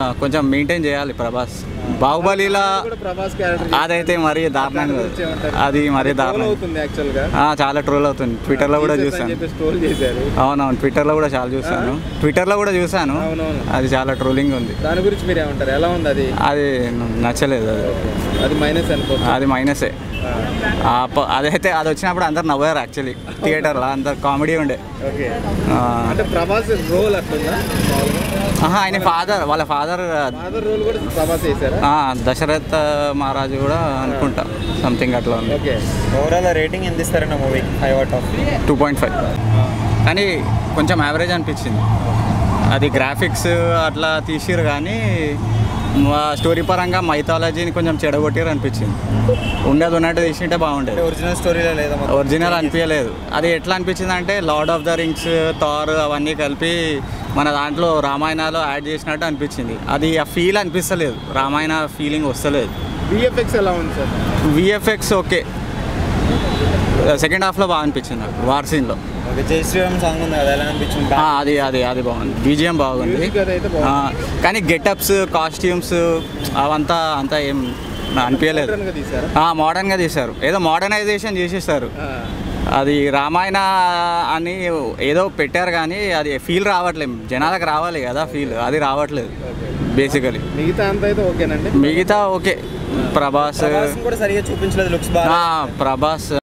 కొంచెం మెయింటైన్ చేయాలి ప్రభాస్ బాహుబలిలా కూడా ప్రభాస్ క్యారెక్టర్ అదైతే మరీ దారుణంగా గురించి ఏమంటారు? అది మరీ ట్రోల్ దారుణం అవుతుంది యాక్చువల్ గా ఆ, చాలా ట్రోల్ అవుతుంది ట్విట్టర్లో కూడా Jesus అని చూసాను చెప్పేసి ట్రోల్ చేశారు అవునవును ట్విట్టర్లో కూడా చాలా చూసాను ట్విట్టర్లో కూడా చూసాను అవునవును అది చాలా ట్రోలింగ్ ఉంది దాని గురించి మీరు ఏమంటారు ఎలా ఉంది అది అది నచ్చలేదు అది అది మైనస్ అనుకోవచ్చు అది మైనసే ఆ ప- అదైతే అది వచ్చినప్పుడు అందరు నవ్వారు యాక్చువల్లీ థియేటర్లో అందరు కామెడీ ఉండే ఓకే ఆ, అంటే ప్రభాస్ రోల్ అట్లుందా మామూలుగా ఆహా, ఆయన ఫాదర్ వాళ్ళ ఫాదర్ ఫాదర్ రోల్ కూడా ప్రభాస్ చేశారా దశరథ మహారాజు కూడా అనుకుంటా సంథింగ్ అట్లా ఉంది ఓకే ఓవరాల్ రేటింగ్ ఎంత ఇస్తారన్న మూవీకి five out of two point five కానీ కొంచెం యావరేజ్ అనిపించింది అది గ్రాఫిక్స్ అట్లా తీసిరు కానీ మా స్టోరీ పరంగా మైథాలజీని కొంచెం చెడగొట్టిరు అనిపించింది ఉండేది ఉన్నట్టు తీసింటే బాగుండేది ఒరిజినల్ స్టోరీలో లేదా మొత్తం? ఒరిజినల్ అనిపించలేదు అది ఎట్లా అనిపించింది అంటే Lord of the Rings Thor అవన్నీ కలిపి మన దాంట్లో రామాయణాలు యాడ్ చేసినట్టు అనిపించింది అది ఆ ఫీల్ అనిపిస్తలేదు రామాయణ ఫీలింగ్ వస్తలేదు విఎఫ్ఎక్స్ ఎలా ఉంది సార్ విఎఫ్ఎక్స్ ఓకే సెకండ్ హాఫ్లో బాగా అనిపించింది నాకు వార్ సీన్లో ఓకే జై శ్రీరామ్ సాంగ్ ఉంది కదా ఎలా అనిపించింది ఆ, అది అది అది బాగుంది బీజిఎం బాగుంది మ్యూజిక్ అదైతే బాగుంది ఆ, కానీ గెటప్స్ కాస్ట్యూమ్స్ అవంతా అంతా ఏం అనిపించలేదు Modern గా తీశారా మోడర్న్గా తీశారు ఏదో మోడర్నైజేషన్ చేసేసారు ఆ, అది రామాయణ అని ఏదో పెట్టారు కానీ అది ఫీల్ రావట్లేదు జనాలకు రావాలి కదా ఫీల్ అది రావట్లేదు బేసికలీ మిగతా అంతా అయితే ఓకేనండి మిగతా ఓకే ప్రభాస్ ప్రభాస్ని కూడా సరిగా చూపించలేదు లుక్స్ బాగా ఆ, ప్రభాస్